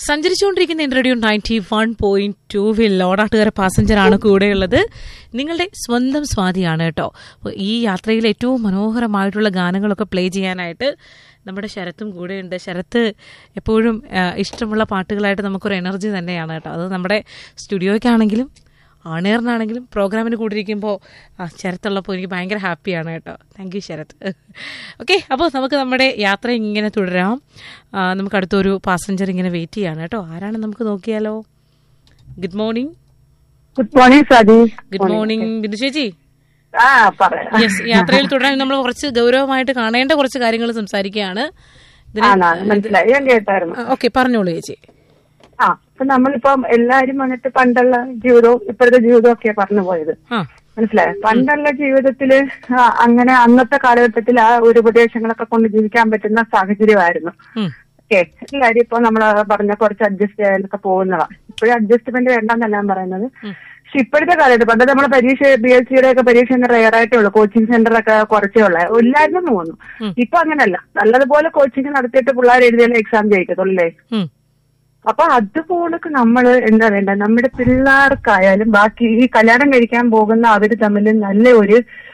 സഞ്ചരിച്ചുകൊണ്ടിരിക്കുന്ന ഇൻട്രഡ്യൂ ninety one point ടൂവിൽ ലോടാട്ടുകാര പാസഞ്ചറാണ് കൂടെയുള്ളത് നിങ്ങളുടെ സ്വന്തം സ്വാതിയാണ് കേട്ടോ അപ്പോൾ ഈ യാത്രയിൽ ഏറ്റവും മനോഹരമായിട്ടുള്ള ഗാനങ്ങളൊക്കെ പ്ലേ ചെയ്യാനായിട്ട് നമ്മുടെ ശരത്തും കൂടെയുണ്ട് ശരത്ത് എപ്പോഴും ആ, ഇഷ്ടമുള്ള പാട്ടുകളായിട്ട് നമുക്കൊരു എനർജി തന്നെയാണ് കേട്ടോ അത് നമ്മുടെ സ്റ്റുഡിയോയ്ക്കാണെങ്കിലും ആണേറിനാണെങ്കിലും പ്രോഗ്രാമിന് കൂടിയിരിക്കുമ്പോൾ ആ ശരത്തുള്ളപ്പോൾ എനിക്ക് ഭയങ്കര ഹാപ്പിയാണ് കേട്ടോ താങ്ക് യു ശരത് ഓക്കെ അപ്പോൾ നമുക്ക് നമ്മുടെ യാത്ര ഇങ്ങനെ തുടരാം ആ, നമുക്ക് അടുത്തൊരു പാസഞ്ചർ ഇങ്ങനെ വെയിറ്റ് ചെയ്യാണ് കേട്ടോ ആരാണ് നമുക്ക് നോക്കിയാലോ good morning good morning Satheesh good morning Bindu ചേച്ചി ആ പറയാം യെസ് യാത്രയിൽ തുടരാൻ നമ്മൾ കുറച്ച് ഗൗരവമായിട്ട് കാണേണ്ട കുറച്ച് കാര്യങ്ങൾ സംസാരിക്കുകയാണ് ആണാണ് മനസ്സിലായി ഞാൻ കേട്ടായിരുന്നു ഓക്കെ പറഞ്ഞോളൂ ചേച്ചി ആ ഇപ്പൊ നമ്മളിപ്പം എല്ലാരും വന്നിട്ട് പണ്ടുള്ള ജീവിതവും ഇപ്പോഴത്തെ ജീവിതവും ഒക്കെ പറഞ്ഞു പോയത് ആ മനസ്സിലായോ പണ്ടുള്ള ജീവിതത്തില് ആ, അങ്ങനെ അന്നത്തെ കാലഘട്ടത്തിൽ ആ ഒരു ഉപദേശങ്ങളൊക്കെ കൊണ്ട് ജീവിക്കാൻ പറ്റുന്ന സാഹചര്യമായിരുന്നു ഉം. ഓക്കെ എല്ലാരും ഇപ്പൊ നമ്മൾ പറഞ്ഞ കുറച്ച് അഡ്ജസ്റ്റ് ചെയ്യാനൊക്കെ പോകുന്നതാ ഇപ്പോഴും അഡ്ജസ്റ്റ്മെന്റ് വേണ്ടെന്നല്ല ഞാൻ പറയുന്നത് പക്ഷെ ഇപ്പോഴത്തെ കാലഘട്ടം പണ്ട് നമ്മളെ പരീക്ഷ ബി എസ് സിയുടെ ഒക്കെ പരീക്ഷ റയർ ആയിട്ടേ ഉള്ളൂ കോച്ചിങ് സെന്റർ ഒക്കെ കുറച്ചേ ഉള്ളൂ ഇല്ലായിരുന്നു തോന്നുന്നു ഇപ്പൊ അങ്ങനല്ല നല്ലതുപോലെ കോച്ചിങ് നടത്തിയിട്ട് പിള്ളേർ എഴുതിയാലേ എക്സാം ജയിക്കത്തുള്ളൂ അല്ലേ ഉം. അപ്പൊ അതുപോലൊക്കെ നമ്മൾ എന്താ വേണ്ട നമ്മുടെ പിള്ളേർക്കായാലും ബാക്കി ഈ കല്യാണം കഴിക്കാൻ പോകുന്ന അവര് തമ്മിൽ നല്ല ഒരു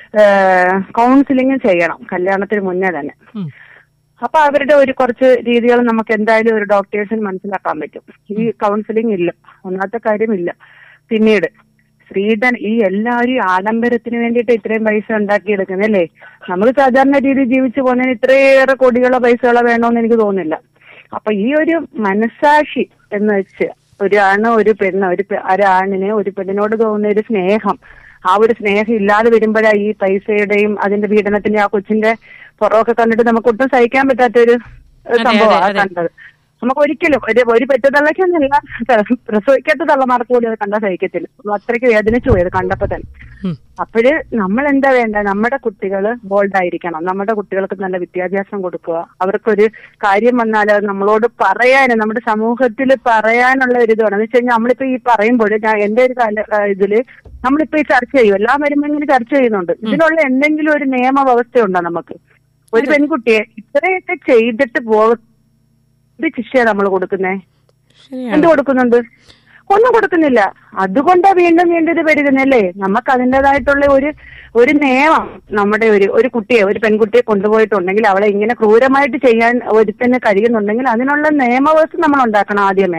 കൗൺസിലിംഗ് ചെയ്യണം കല്യാണത്തിന് മുന്നേ തന്നെ ഉം. അപ്പൊ അവരുടെ ഒരു കുറച്ച് രീതികൾ നമുക്ക് എന്തായാലും ഒരു ഡോക്ടേഴ്സിന് മനസ്സിലാക്കാൻ പറ്റും ഈ കൗൺസിലിംഗ് ഇല്ല ഒന്നാമത്തെ കാര്യമില്ല പിന്നീട് സ്ത്രീധൻ ഈ എല്ലാവരും ഈ ആഡംബരത്തിന് വേണ്ടിയിട്ട് ഇത്രയും പൈസ ഉണ്ടാക്കിയെടുക്കുന്നല്ലേ നമുക്ക് സാധാരണ രീതിയിൽ ജീവിച്ചു പോകുന്നതിന് ഇത്രയേറെ കോടികളോ പൈസകളോ വേണമെന്ന് എനിക്ക് തോന്നുന്നില്ല അപ്പൊ ഈ ഒരു മനസാക്ഷി എന്ന് വെച്ച് ഒരു ആണ് ഒരു പെണ്ണ് ഒരു പെ- ഒരാണിന് ഒരു പെണ്ണിനോട് തോന്നുന്ന ഒരു സ്നേഹം ആ ഒരു സ്നേഹം ഇല്ലാതെ വരുമ്പോഴാ ഈ പൈസയുടെയും അതിന്റെ പീഡനത്തിന്റെ ആ കൊച്ചിന്റെ പുറമൊക്കെ കണ്ടിട്ട് നമുക്ക് ഒട്ടും സഹിക്കാൻ പറ്റാത്ത ഒരു സംഭവമാണ് കണ്ടത് നമുക്ക് ഒരിക്കലും ഒരു ഒരു പെറ്റതള്ളക്കൊന്നല്ല പ്രസവിക്കാത്ത തള്ളമാർക്ക് പോലും അത് കണ്ടാൽ സഹിക്കത്തില്ല അത്രയ്ക്ക് വേദനിച്ചു പോയത് കണ്ടപ്പോ തന്നെ ഉം. അപ്പോഴ് നമ്മൾ എന്താ വേണ്ട നമ്മുടെ കുട്ടികൾ ബോൾഡ് ആയിരിക്കണം നമ്മുടെ കുട്ടികൾക്ക് നല്ല വിദ്യാഭ്യാസം കൊടുക്കുക അവർക്കൊരു കാര്യം വന്നാൽ അത് നമ്മളോട് പറയാൻ നമ്മുടെ സമൂഹത്തിൽ പറയാനുള്ള ഒരു ഇതാണ് എന്ന് വെച്ച് കഴിഞ്ഞാൽ നമ്മളിപ്പോ ഈ പറയുമ്പോൾ ഞാൻ എന്റെ ഒരു കാല ആ, ഇതില് നമ്മളിപ്പോ ഈ ചർച്ച ചെയ്യും എല്ലാം വരുമ്പോൾ ഇങ്ങനെ ചർച്ച ചെയ്യുന്നുണ്ട് ഇതിനുള്ള എന്തെങ്കിലും ഒരു നിയമവ്യവസ്ഥ ഉണ്ടോ നമുക്ക് ഒരു പെൺകുട്ടിയെ ഇത്രയൊക്കെ ചെയ്തിട്ട് പോക എന്ത് ശിക്ഷയാണ് നമ്മൾ കൊടുക്കുന്നേ ശരിയാണ് എന്ത് കൊടുക്കുന്നുണ്ട് ഒന്നും കൊടുക്കുന്നില്ല അതുകൊണ്ടാ വീണ്ടും വീണ്ടും ഇത് പെരുകുന്നല്ലേ നമുക്ക് അതിൻ്റെതായിട്ടുള്ള ഒരു ഒരു നിയമം നമ്മുടെ ഒരു ഒരു കുട്ടിയെ ഒരു പെൺകുട്ടിയെ കൊണ്ടുപോയിട്ടുണ്ടെങ്കിൽ അവളെ ഇങ്ങനെ ക്രൂരമായിട്ട് ചെയ്യാൻ ഒരുത്തന്നെ കഴിയുന്നുണ്ടെങ്കിൽ അതിനുള്ള നിയമവ്യവസ്ഥ നമ്മൾ ഉണ്ടാക്കണം ആദ്യമേ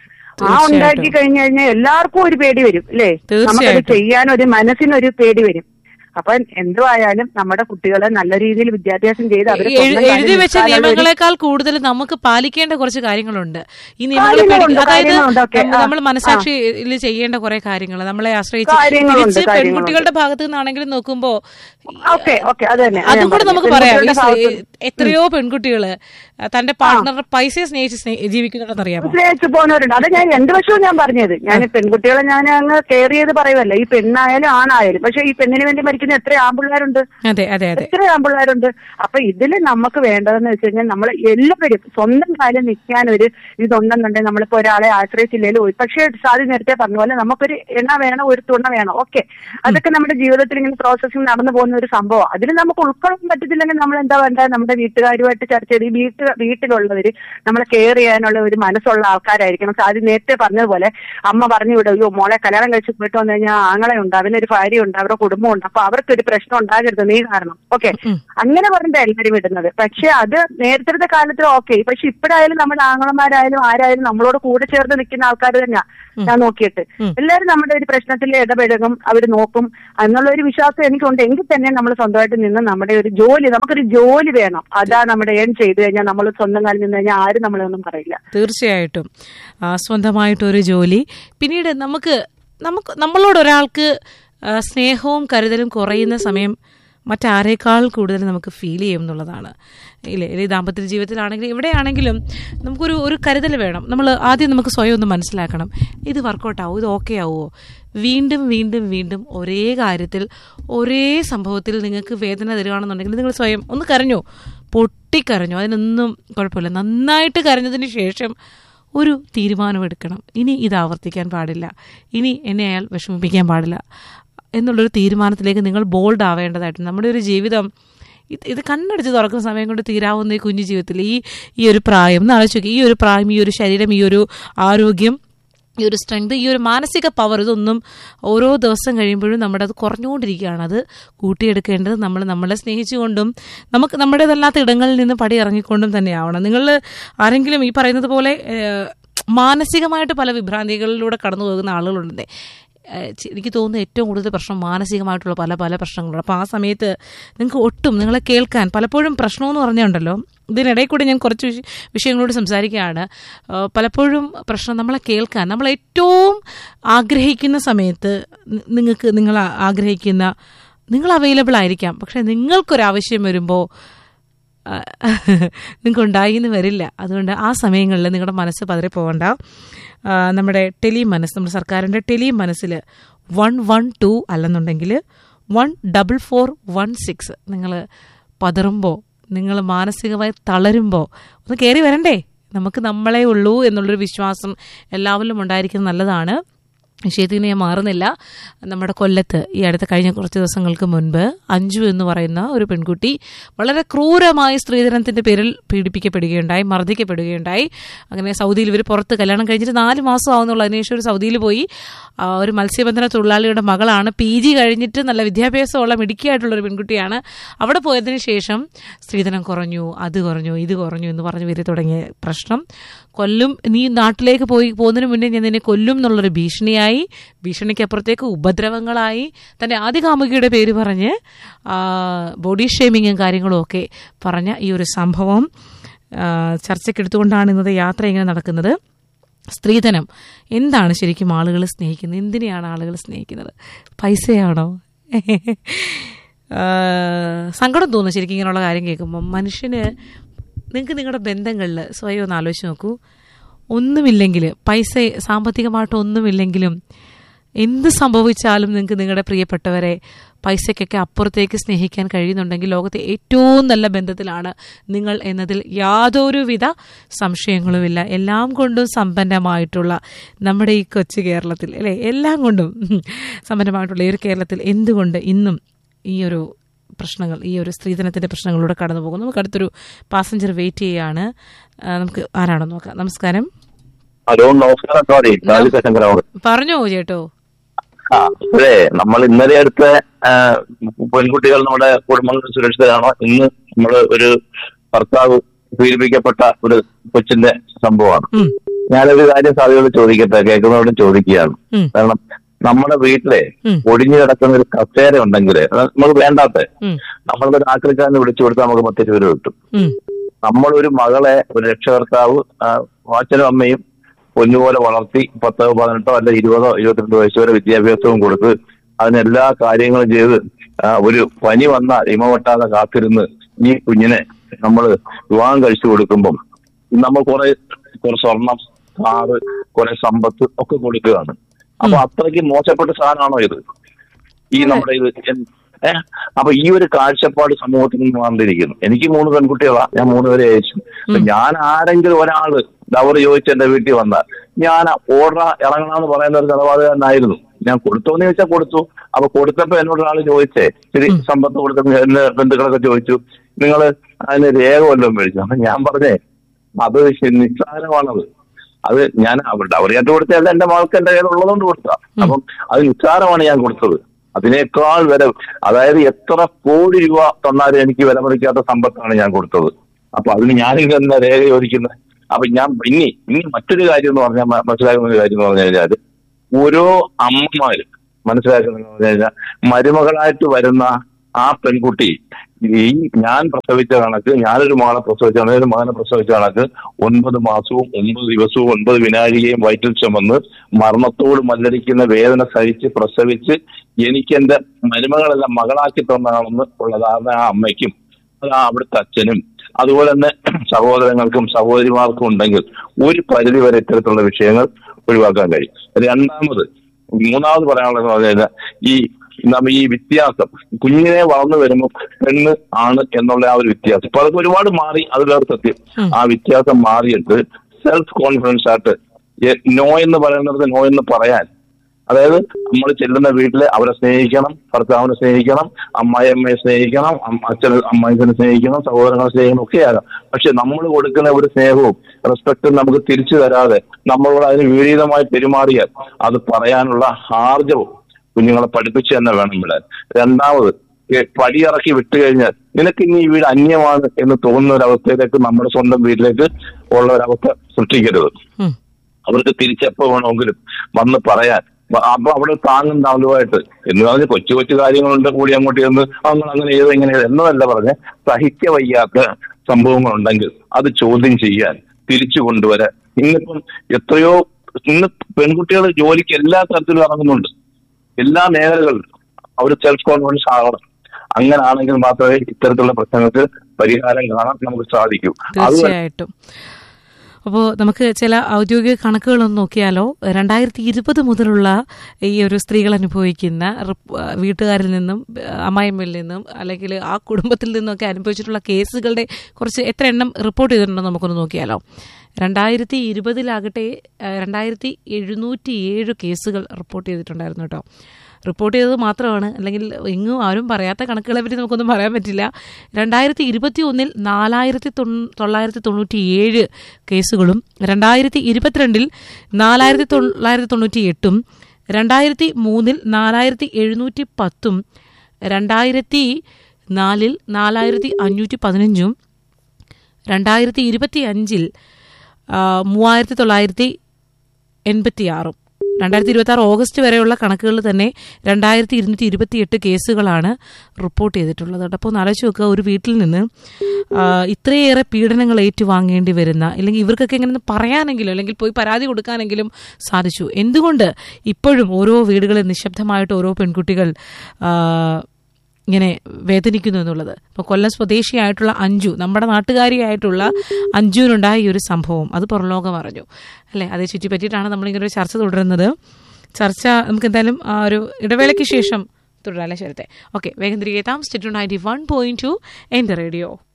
ആ ഉണ്ടാക്കി കഴിഞ്ഞു കഴിഞ്ഞാൽ എല്ലാവർക്കും ഒരു പേടി വരും അല്ലേ നമുക്കത് തീർച്ചയായിട്ടും. ചെയ്യാൻ ഒരു മനസ്സിനൊരു പേടി വരും അപ്പൊ എന്തുവായാലും നമ്മുടെ കുട്ടികളെ നല്ല രീതിയിൽ വിദ്യാഭ്യാസം ചെയ്ത് അവർ എഴു- എഴുതി വെച്ച നിയമങ്ങളെക്കാൾ കൂടുതൽ നമുക്ക് പാലിക്കേണ്ട കുറച്ച് കാര്യങ്ങളുണ്ട് ഈ നിയമങ്ങളെ കാര്യങ്ങളുണ്ട്, പേടി- അതായത് കാര്യങ്ങളുണ്ട്, ഒക്കെ. ആ, നമ്മൾ മനസാക്ഷിയിൽ ചെയ്യേണ്ട കുറെ കാര്യങ്ങൾ നമ്മളെ ആശ്രയിച്ച് കാര്യങ്ങളുണ്ട്, തിരിച്ച് കാര്യങ്ങളുണ്ട്. പെൺകുട്ടികളുടെ ഭാഗത്ത് നിന്നാണെങ്കിലും നോക്കുമ്പോ ഓക്കെ ഓക്കെ അത് തന്നെ അത് അതും ഞാൻ കൂടെ പറഞ്ഞത്. നമുക്ക് പറയാം ഈ പെൺകുട്ടികളുടെ സ്ത്രീ- എത്രയോ പെൺകുട്ടികള് തന്റെ പാർട്ട്ണറെ പൈസയെ സ്നേഹിച്ച് സ്നേ- ജീവിക്കുന്നുണ്ടെന്ന് അറിയാമോ സ്നേഹിച്ചു പോകുന്നവരുണ്ട് അത് ഞാൻ രണ്ട് വശവും ഞാൻ പറഞ്ഞത് ഞാൻ പെൺകുട്ടികളെ ഞാൻ അങ്ങ് കെയർ ചെയ്ത് പറയുമല്ല ഈ പെണ്ണായാലും ആണായാലും പക്ഷെ ഈ പെണ്ണിന് വേണ്ടി മരിക്കുന്ന എത്ര ആമ്പിള്ളേരുണ്ട് അതെ അതെ അതെ എത്ര ആമ്പിള്ളേരുണ്ട് അപ്പൊ ഇതില് നമുക്ക് വേണ്ടതെന്ന് വെച്ച് കഴിഞ്ഞാൽ നമ്മൾ എല്ലാവരും സ്വന്തം കാര്യം നിൽക്കാൻ ഒരു ഇതുണ്ടെന്നുണ്ടെങ്കിൽ നമ്മളിപ്പോ ഒരാളെ ആശ്രയിച്ചില്ലെങ്കിലും ഒരു- പക്ഷേ സാധി നേരത്തെ പറഞ്ഞ പോലെ നമുക്കൊരു എണ്ണ വേണം ഒരു തുണ വേണം ഓക്കെ അതൊക്കെ നമ്മുടെ ജീവിതത്തിൽ ഇങ്ങനെ പ്രോസസ്സിങ് നടന്നു പോകുന്ന ഒരു സംഭവം അതിൽ നമുക്ക് ഉൾക്കൊള്ളാൻ പറ്റത്തില്ലെങ്കിൽ നമ്മൾ എന്താ വേണ്ട നമ്മുടെ വീട്ടുകാരുമായിട്ട് ചർച്ച ചെയ്ത് ഈ വീട്ട് വീട്ടിലുള്ളവര് നമ്മളെ കെയർ ചെയ്യാനുള്ള ഒരു മനസ്സുള്ള ആൾക്കാരായിരിക്കണം സാധി നേരത്തെ പറഞ്ഞതുപോലെ അമ്മ പറഞ്ഞു വിടും അയ്യോ മോളെ കല്യാണം കഴിച്ച് പോയിട്ട് വന്നു കഴിഞ്ഞാൽ ആങ്ങളെയുണ്ട് അവനൊരു ഭാര്യയുണ്ട് അവരുടെ കുടുംബമുണ്ട് അപ്പൊ അവർക്കൊരു പ്രശ്നം ഉണ്ടാകരുത് നീ കാരണം ഓക്കെ അങ്ങനെ പറഞ്ഞിട്ട് എല്ലാവരും വിടുന്നത് പക്ഷെ അത് നേരത്തെ കാലത്ത് ഓക്കെ പക്ഷെ ഇപ്പോഴായാലും നമ്മുടെ ആങ്ങളമാരായാലും ആരായാലും നമ്മളോട് കൂടെ ചേർന്ന് നിൽക്കുന്ന ആൾക്കാർ തന്നെയാ ഞാൻ നോക്കിയിട്ട് എല്ലാവരും നമ്മുടെ ഒരു പ്രശ്നത്തിൽ ഇടപെടും അവർ നോക്കും എന്നുള്ള ഒരു വിശ്വാസം എനിക്കുണ്ട് എങ്കിൽ തന്നെ നമ്മൾ സ്വന്തമായിട്ട് നിന്ന് നമ്മുടെ ഒരു ജോലി നമുക്കൊരു ജോലി വേണം അതാ നമ്മുടെ ഏൺ ചെയ്തു കഴിഞ്ഞാൽ നമ്മൾ സ്വന്തം കാലിൽ നിന്ന് കഴിഞ്ഞാൽ ആരും നമ്മളെ ഒന്നും പറയില്ല തീർച്ചയായിട്ടും ആ, സ്വന്തമായിട്ടൊരു ജോലി പിന്നീട് നമുക്ക് നമുക്ക് നമ്മളോട് ഒരാൾക്ക് ആ, സ്നേഹവും കരുതലും കുറയുന്ന സമയം മറ്റാരേക്കാൾ കൂടുതൽ നമുക്ക് ഫീൽ ചെയ്യും എന്നുള്ളതാണ് ഇല്ലേ ഈ ദാമ്പത്യ ജീവിതത്തിലാണെങ്കിലും എവിടെയാണെങ്കിലും നമുക്കൊരു ഒരു കരുതൽ വേണം നമ്മൾ ആദ്യം നമുക്ക് സ്വയം ഒന്ന് മനസ്സിലാക്കണം ഇത് വർക്കൗട്ട് ആവും ഇത് ഓക്കെ ആവുമോ വീണ്ടും വീണ്ടും വീണ്ടും ഒരേ കാര്യത്തിൽ ഒരേ സംഭവത്തിൽ നിങ്ങൾക്ക് വേദന തരികയാണെന്നുണ്ടെങ്കിൽ നിങ്ങൾ സ്വയം ഒന്ന് കരഞ്ഞോ പൊട്ടിക്കരഞ്ഞോ അതിനൊന്നും കുഴപ്പമില്ല നന്നായിട്ട് കരഞ്ഞതിന് ശേഷം ഒരു തീരുമാനമെടുക്കണം ഇനി ഇത് ആവർത്തിക്കാൻ പാടില്ല ഇനി എന്നെ അയാൾ വിഷമിപ്പിക്കാൻ പാടില്ല എന്നുള്ളൊരു തീരുമാനത്തിലേക്ക് നിങ്ങൾ ബോൾഡ് ആവേണ്ടതായിട്ടുണ്ട് നമ്മുടെ ഒരു ജീവിതം ഇത് ഇത് കണ്ണടിച്ച് തുറക്കുന്ന സമയം കൊണ്ട് തീരാവുന്ന ഈ കുഞ്ഞു ജീവിതത്തിൽ ഈ ഈ ഒരു പ്രായം എന്ന് ആലോചിച്ച് നോക്കി ഈ ഒരു പ്രായം ഈ ഒരു ശരീരം ഈ ഒരു ആരോഗ്യം ഈ ഒരു സ്ട്രെങ്ത് ഈ ഒരു മാനസിക പവർ ഇതൊന്നും ഓരോ ദിവസം കഴിയുമ്പോഴും നമ്മുടെ അത് കുറഞ്ഞുകൊണ്ടിരിക്കുകയാണ് അത് കൂട്ടിയെടുക്കേണ്ടത് നമ്മൾ നമ്മളെ സ്നേഹിച്ചുകൊണ്ടും നമുക്ക് നമ്മുടേതല്ലാത്ത ഇടങ്ങളിൽ നിന്ന് പടി ഇറങ്ങിക്കൊണ്ടും തന്നെയാവണം നിങ്ങൾ ആരെങ്കിലും ഈ പറയുന്നത് പോലെ ഏഹ്, മാനസികമായിട്ട് പല വിഭ്രാന്തികളിലൂടെ കടന്നു പോകുന്ന ആളുകളുണ്ട് ഏഹ് ചി- എനിക്ക് തോന്നുന്നു ഏറ്റവും കൂടുതൽ പ്രശ്നം മാനസികമായിട്ടുള്ള പല പല പ്രശ്നങ്ങളുണ്ട് അപ്പോൾ ആ സമയത്ത് നിങ്ങൾക്ക് ഒട്ടും നിങ്ങളെ കേൾക്കാൻ പലപ്പോഴും പ്രശ്നമെന്ന് പറഞ്ഞുണ്ടല്ലോ ഇതിനിടയിൽ കൂടി ഞാൻ കുറച്ച് വിഷ- വിഷയങ്ങളോട് സംസാരിക്കുകയാണ് ഏഹ് പലപ്പോഴും പ്രശ്നം നമ്മളെ കേൾക്കാൻ നമ്മൾ ഏറ്റവും ആഗ്രഹിക്കുന്ന സമയത്ത് നി- നിങ്ങൾക്ക് നിങ്ങൾ ആ- ആഗ്രഹിക്കുന്ന നിങ്ങൾ അവൈലബിൾ ആയിരിക്കാം പക്ഷേ നിങ്ങൾക്കൊരാവശ്യം വരുമ്പോൾ നിങ്ങൾക്ക് ഉണ്ടായിന്ന് വരില്ല അതുകൊണ്ട് ആ സമയങ്ങളിൽ നിങ്ങളുടെ മനസ്സ് പതറി പോകണ്ട ആ, നമ്മുടെ ടെലി മനസ്സ് നമ്മുടെ സർക്കാരിൻ്റെ ടെലി മനസ്സിൽ വൺ വൺ ടു അല്ലെന്നുണ്ടെങ്കിൽ one double four one six നിങ്ങൾ പതറുമ്പോൾ നിങ്ങൾ മാനസികമായി തളരുമ്പോൾ ഒന്ന് കയറി വരണ്ടേ നമുക്ക് നമ്മളെ ഉള്ളൂ എന്നുള്ളൊരു വിശ്വാസം എല്ലാവരിലും ഉണ്ടായിരിക്കുന്നത് നല്ലതാണ് വിഷയത്തിന് ഞാൻ മാറുന്നില്ല നമ്മുടെ കൊല്ലത്ത് ഈ അടുത്ത കഴിഞ്ഞ കുറച്ച് ദിവസങ്ങൾക്ക് മുൻപ് അഞ്ജു എന്ന് പറയുന്ന ഒരു പെൺകുട്ടി വളരെ ക്രൂരമായി സ്ത്രീധനത്തിന്റെ പേരിൽ പീഡിപ്പിക്കപ്പെടുകയുണ്ടായി മർദ്ദിക്കപ്പെടുകയുണ്ടായി അങ്ങനെ സൗദിയിൽ ഇവർ പുറത്ത് കല്യാണം കഴിഞ്ഞിട്ട് നാല് മാസം ആവുന്നുള്ള അതിനുശേഷം ഒരു സൗദിയിൽ പോയി ആ, ഒരു മത്സ്യബന്ധന തൊഴിലാളിയുടെ മകളാണ് പി ജി കഴിഞ്ഞിട്ട് നല്ല വിദ്യാഭ്യാസമുള്ള മിടുക്കിയായിട്ടുള്ള ഒരു പെൺകുട്ടിയാണ് അവിടെ പോയതിനു ശേഷം സ്ത്രീധനം കുറഞ്ഞു അത് കുറഞ്ഞു ഇത് കുറഞ്ഞു എന്ന് പറഞ്ഞ് വരി തുടങ്ങിയ പ്രശ്നം കൊല്ലും നീ നാട്ടിലേക്ക് പോയി പോകുന്നതിന് മുന്നേ ഞാൻ നിന്നെ കൊല്ലും എന്നുള്ളൊരു ഭീഷണിയായി ഭീഷണിക്കപ്പുറത്തേക്ക് ഉപദ്രവങ്ങളായി തൻ്റെ ആദ്യ കാമുകിയുടെ പേര് പറഞ്ഞ് ആ, ബോഡി ഷേമിങ്ങും കാര്യങ്ങളും ഒക്കെ പറഞ്ഞ ഈ ഒരു സംഭവം ആ, ചർച്ചയ്ക്കെടുത്തുകൊണ്ടാണ് ഇന്നത്തെ യാത്ര ഇങ്ങനെ നടക്കുന്നത് സ്ത്രീധനം എന്താണ് ശരിക്കും ആളുകൾ സ്നേഹിക്കുന്നത് എന്തിനെയാണ് ആളുകൾ സ്നേഹിക്കുന്നത് പൈസയാണോ ആ, സങ്കടം തോന്നും ശരിക്കും ഇങ്ങനെയുള്ള കാര്യം കേൾക്കുമ്പോൾ മനുഷ്യന് നിങ്ങൾക്ക് നിങ്ങളുടെ ബന്ധങ്ങളിൽ സ്വയം ഒന്ന് ആലോചിച്ച് നോക്കൂ ഒന്നുമില്ലെങ്കിൽ പൈസ സാമ്പത്തികമായിട്ട് ഒന്നുമില്ലെങ്കിലും എന്ത് സംഭവിച്ചാലും നിങ്ങൾക്ക് നിങ്ങളുടെ പ്രിയപ്പെട്ടവരെ പൈസയ്ക്കൊക്കെ അപ്പുറത്തേക്ക് സ്നേഹിക്കാൻ കഴിയുന്നുണ്ടെങ്കിൽ ലോകത്തെ ഏറ്റവും നല്ല ബന്ധത്തിലാണ് നിങ്ങൾ എന്നതിൽ യാതൊരുവിധ സംശയങ്ങളുമില്ല എല്ലാം കൊണ്ടും സമ്പന്നമായിട്ടുള്ള നമ്മുടെ ഈ കൊച്ചു കേരളത്തിൽ അല്ലേ എല്ലാം കൊണ്ടും സമ്പന്നമായിട്ടുള്ള ഈ ഒരു കേരളത്തിൽ എന്തുകൊണ്ട് ഇന്നും ഈ ഒരു പ്രശ്നങ്ങൾ ഈ ഒരു സ്ത്രീധനത്തിന്റെ പ്രശ്നങ്ങളിലൂടെ കടന്നു പോകും നമുക്ക് അടുത്തൊരു പാസഞ്ചർ വെയിറ്റ് ചെയ്യാണ് ആ, നമുക്ക് ആരാണെന്ന് നോക്കാം നമസ്കാരം ഹലോ നമസ്കാരം സോറി ലാലിത ശങ്കരാവ് പറഞ്ഞോ ചേട്ടോ ആ അതെ നമ്മൾ ഇന്നലെ അടുത്ത ആ, പെൺകുട്ടികൾ നമ്മുടെ കുടുംബങ്ങൾ സുരക്ഷിതരാണോ ഇന്ന് നമ്മൾ ഒരു ഭർത്താവ് പീഡിപ്പിക്കപ്പെട്ട ഒരു കൊച്ചിന്റെ സംഭവമാണ് ഉം, ഞാനൊരു കാര്യം സാധ്യതയോട് ചോദിക്കട്ടെ കേൾക്കുന്നവരോട് ചോദിക്കുകയാണ് ഉം, കാരണം നമ്മുടെ വീട്ടിലെ ഉം. ഒടിഞ്ഞു കിടക്കുന്ന ഒരു കസേര ഉണ്ടെങ്കിൽ നമുക്ക് വേണ്ടാത്ത ഉം, നമ്മളൊരു ആക്രിക്കാരനെ വിളിച്ചു കൊടുത്താൽ നമുക്ക് പത്ത് രൂപ കിട്ടും ഉം, നമ്മളൊരു മകളെ ഒരു രക്ഷകർത്താവ് ആ, അച്ഛനും അമ്മയും പൊന്നുപോലെ വളർത്തി പത്തോ പതിനെട്ടോ അല്ല ഇരുപതോ ഇരുപത്തിരണ്ട് വയസ്സ് വരെ വിദ്യാഭ്യാസവും കൊടുത്ത് അതിന് എല്ലാ കാര്യങ്ങളും ചെയ്ത് ആ, ഒരു പനി വന്നാൽ ഇമ വെട്ടാതെ കാത്തിരുന്ന് ഈ കുഞ്ഞിനെ നമ്മൾ വിവാഹം കഴിച്ചു കൊടുക്കുമ്പം നമ്മൾ കുറെ കുറെ സ്വർണം കാറ് കുറെ സമ്പത്ത് ഒക്കെ കൊടുക്കുകയാണ് അപ്പൊ അത്രയ്ക്ക് മോശപ്പെട്ട സാധനമാണോ ഇത് ഈ നമ്മുടെ ഇത് എൻ- ഏ അപ്പൊ ഈ ഒരു കാഴ്ചപ്പാട് സമൂഹത്തിൽ നിന്ന് മാറിയിരിക്കുന്നു എനിക്ക് മൂന്ന് പെൺകുട്ടികളാ ഞാൻ മൂന്ന് പേരെ അയച്ചു അപ്പൊ ഞാൻ ആരെങ്കിലും ഒരാള് ഡവർ ചോദിച്ച് എന്റെ വീട്ടിൽ വന്നാൽ ഞാൻ ഓർഡർ ഇറങ്ങണമെന്ന് പറയുന്ന ഒരു നിലപാടുകാരനായിരുന്നു ഞാൻ കൊടുത്തോന്ന് ചോദിച്ചാൽ കൊടുത്തു അപ്പൊ കൊടുത്തപ്പോ എന്നോട് ഒരാൾ ചോദിച്ചേ ശരി സമ്പത്ത് കൊടുത്തപ്പോ എന്റെ ബന്ധുക്കളൊക്കെ ചോദിച്ചു നിങ്ങൾ അതിന് രേഖ വല്ലതും മേടിച്ചു അപ്പൊ ഞാൻ പറഞ്ഞേ അത് ശ- നിസ്സാരമാണത് അത് ഞാൻ ഡവറിയായിട്ട് കൊടുത്തല്ല എന്റെ മകൾക്ക് എന്റെ കയ്യിൽ ഉള്ളതുകൊണ്ട് കൊടുത്ത അപ്പം അത് നിസ്സാരമാണ് ഞാൻ കൊടുത്തത് അതിനേക്കാൾ വില അതായത് എത്ര കോടി രൂപ തന്നാലും എനിക്ക് വിലമറിക്കാത്ത സമ്പത്താണ് ഞാൻ കൊടുത്തത് അപ്പൊ അതിന് ഞാനിത് എന്താ രേഖ ചോദിക്കുന്നത് അപ്പൊ ഞാൻ ഇനി ഇനി മറ്റൊരു കാര്യം എന്ന് പറഞ്ഞാൽ മ- മനസ്സിലാക്കുന്ന ഒരു കാര്യം എന്ന് പറഞ്ഞു കഴിഞ്ഞാൽ ഓരോ അമ്മമാരും മനസ്സിലാക്കുന്നത് പറഞ്ഞു കഴിഞ്ഞാൽ മരുമകളായിട്ട് വരുന്ന ആ പെൺകുട്ടി ഈ ഞാൻ പ്രസവിച്ച കണക്ക് ഞാനൊരു മകളെ പ്രസവിച്ച കണക്ക് ഒരു മകനെ പ്രസവിച്ച കണക്ക് ഒൻപത് മാസവും ഒൻപത് ദിവസവും ഒൻപത് വിനാഴികയും വയറ്റിൽ ചുമന്ന് മരണത്തോട് മല്ലടിക്കുന്ന വേദന സഹിച്ച് പ്രസവിച്ച് എനിക്ക് എന്റെ മരുമകളെല്ലാം മകളാക്കി തന്നതാണെന്ന് ഉള്ള ധാരണ ആ അമ്മയ്ക്കും അത് ആ അവിടുത്തെ അച്ഛനും അതുപോലെ തന്നെ സഹോദരങ്ങൾക്കും സഹോദരിമാർക്കും ഉണ്ടെങ്കിൽ ഒരു പരിധി വരെ ഇത്തരത്തിലുള്ള വിഷയങ്ങൾ ഒഴിവാക്കാൻ കഴിയും രണ്ടാമത് മൂന്നാമത് പറയാനുള്ളത് പറഞ്ഞു കഴിഞ്ഞാൽ ഈ നമ്മ ഈ വ്യത്യാസം കുഞ്ഞിനെ വളർന്നു വരുമ്പോൾ പെണ്ണ് ആണ് എന്നുള്ള ആ ഒരു വ്യത്യാസം ഇപ്പൊ അതൊക്കെ ഒരുപാട് മാറി അത് വേറെ സത്യം ആ വ്യത്യാസം മാറിയിട്ട് സെൽഫ് കോൺഫിഡൻസ് ആയിട്ട് എ- നോ എന്ന് പറയുന്നത് നോ എന്ന് പറയാൻ അതായത് നമ്മൾ ചെല്ലുന്ന വീട്ടിൽ അവരെ സ്നേഹിക്കണം ഭർത്താവിനെ സ്നേഹിക്കണം അമ്മായിയമ്മയെ സ്നേഹിക്കണം അമ്മ- അച്ഛനെ അമ്മായിച്ചനെ സ്നേഹിക്കണം സഹോദരങ്ങളെ സ്നേഹിക്കണം ഒക്കെയാകാം പക്ഷെ നമ്മൾ കൊടുക്കുന്ന ഒരു സ്നേഹവും റെസ്പെക്റ്റും നമുക്ക് തിരിച്ചു തരാതെ നമ്മളോട് അതിന് വിപരീതമായി പെരുമാറിയാൽ അത് പറയാനുള്ള ആർജവും കുഞ്ഞുങ്ങളെ പഠിപ്പിച്ചു തന്നെ വേണം വിടാൻ രണ്ടാമത് ഏ- പടിയിറക്കി വിട്ടു കഴിഞ്ഞാൽ നിനക്ക് ഇനി ഈ വീട് അന്യമാണ് എന്ന് തോന്നുന്ന ഒരു അവസ്ഥയിലേക്ക് നമ്മുടെ സ്വന്തം വീട്ടിലേക്ക് ഉള്ള ഒരവസ്ഥ സൃഷ്ടിക്കരുത് ഉം. അവർക്ക് തിരിച്ചെപ്പോ വേണമെങ്കിലും വന്ന് പറയാൻ വ- അപ്പൊ അവിടെ താങ്ങും താങ്ങുമായിട്ട് എന്ന് പറഞ്ഞ് കൊച്ചു കൊച്ചു കാര്യങ്ങളുണ്ട് കൂടി അങ്ങോട്ട് ചെന്ന് അങ്ങനെ അങ്ങനെ ചെയ്ത് ഇങ്ങനെ ചെയ്ത് എന്നതല്ല പറഞ്ഞ് സഹിക്ക വയ്യാത്ത സംഭവങ്ങളുണ്ടെങ്കിൽ അത് ചോദ്യം ചെയ്യാൻ തിരിച്ചു കൊണ്ടുവരാൻ ഇന്നിപ്പം എത്രയോ ഇന്ന് പെൺകുട്ടികൾ ജോലിക്ക് എല്ലാ തരത്തിലും ഇറങ്ങുന്നുണ്ട് എല്ലാ മേഖലകളിലും അവർ സെൽഫ് കോൺഫിഡൻസ് ആകണം അങ്ങനെ ആണെങ്കിൽ മാത്രമേ ഇത്തരത്തിലുള്ള പ്രശ്നങ്ങൾക്ക് പരിഹാരം കാണാൻ നമുക്ക് സാധിക്കൂ അത് തീർച്ചയായിട്ടും അപ്പോൾ നമുക്ക് ചില ഔദ്യോഗിക കണക്കുകളൊന്ന് നോക്കിയാലോ രണ്ടായിരത്തി ഇരുപത് മുതലുള്ള ഈ ഒരു സ്ത്രീകൾ അനുഭവിക്കുന്ന റിപ്പ്- വീട്ടുകാരിൽ നിന്നും അമ്മായിമ്മയിൽ നിന്നും അല്ലെങ്കിൽ ആ കുടുംബത്തിൽ നിന്നൊക്കെ അനുഭവിച്ചിട്ടുള്ള കേസുകളുടെ കുറച്ച് എത്ര എണ്ണം റിപ്പോർട്ട് ചെയ്തിട്ടുണ്ടോ നമുക്കൊന്ന് നോക്കിയാലോ രണ്ടായിരത്തി ഇരുപതിലാകട്ടെ രണ്ടായിരത്തി എഴുന്നൂറ്റി ഏഴ് കേസുകൾ റിപ്പോർട്ട് ചെയ്തിട്ടുണ്ടായിരുന്നു കേട്ടോ റിപ്പോർട്ട് ചെയ്തത് മാത്രമാണ് അല്ലെങ്കിൽ എങ്ങും ആരും പറയാത്ത കണക്കുകളെ പറ്റി നമുക്കൊന്നും പറയാൻ പറ്റില്ല രണ്ടായിരത്തി ഇരുപത്തി ഒന്നിൽ നാലായിരത്തി തൊള്ളായിരത്തി തൊണ്ണൂറ്റി ഏഴ് കേസുകളും രണ്ടായിരത്തി ഇരുപത്തിരണ്ടിൽ നാലായിരത്തി തൊള്ളായിരത്തി തൊണ്ണൂറ്റി എട്ടും രണ്ടായിരത്തി മൂന്നിൽ നാലായിരത്തി എഴുന്നൂറ്റി പത്തും രണ്ടായിരത്തി നാലിൽ നാലായിരത്തി അഞ്ഞൂറ്റി പതിനഞ്ചും രണ്ടായിരത്തി ഇരുപത്തി അഞ്ചിൽ മൂവായിരത്തി തൊള്ളായിരത്തി എൺപത്തിയാറും രണ്ടായിരത്തി ഇരുപത്തി ആറ് ഓഗസ്റ്റ് വരെയുള്ള കണക്കുകളിൽ തന്നെ രണ്ടായിരത്തി ഇരുന്നൂറ്റി ഇരുപത്തി എട്ട് കേസുകളാണ് റിപ്പോർട്ട് ചെയ്തിട്ടുള്ളത് കേട്ടോ അപ്പോൾ ഒന്ന് ആലോചിച്ച് നോക്കുക ഒരു വീട്ടിൽ നിന്ന് ആ, ഇത്രയേറെ പീഡനങ്ങൾ ഏറ്റുവാങ്ങേണ്ടി വരുന്ന അല്ലെങ്കിൽ ഇവർക്കൊക്കെ എങ്ങനെ ഒന്ന് പറയാനെങ്കിലും അല്ലെങ്കിൽ പോയി പരാതി കൊടുക്കാനെങ്കിലും സാധിച്ചു എന്തുകൊണ്ട് ഇപ്പോഴും ഓരോ വീടുകളിൽ നിശബ്ദമായിട്ട് ഓരോ പെൺകുട്ടികൾ ആ, ഇങ്ങനെ വേദനിക്കുന്നു എന്നുള്ളത് ഇപ്പോൾ കൊല്ലം സ്വദേശിയായിട്ടുള്ള അഞ്ജു നമ്മുടെ നാട്ടുകാരിയായിട്ടുള്ള അഞ്ജുവിനുണ്ടായ ഈ ഒരു സംഭവം അത് പുറംലോകം അറിഞ്ഞു അല്ലേ അതേ ചുറ്റി പറ്റിയിട്ടാണ് നമ്മളിങ്ങനെ ഒരു ചർച്ച തുടരുന്നത് ചർച്ച നമുക്ക് എന്തായാലും ആ ഒരു ഇടവേളയ്ക്ക് ശേഷം തുടരാം അല്ലേ ശരത്തെ ഓക്കെ വേഗം തിരികെ എത്താം stay tuned ninety one point two എൻ്റെ റേഡിയോ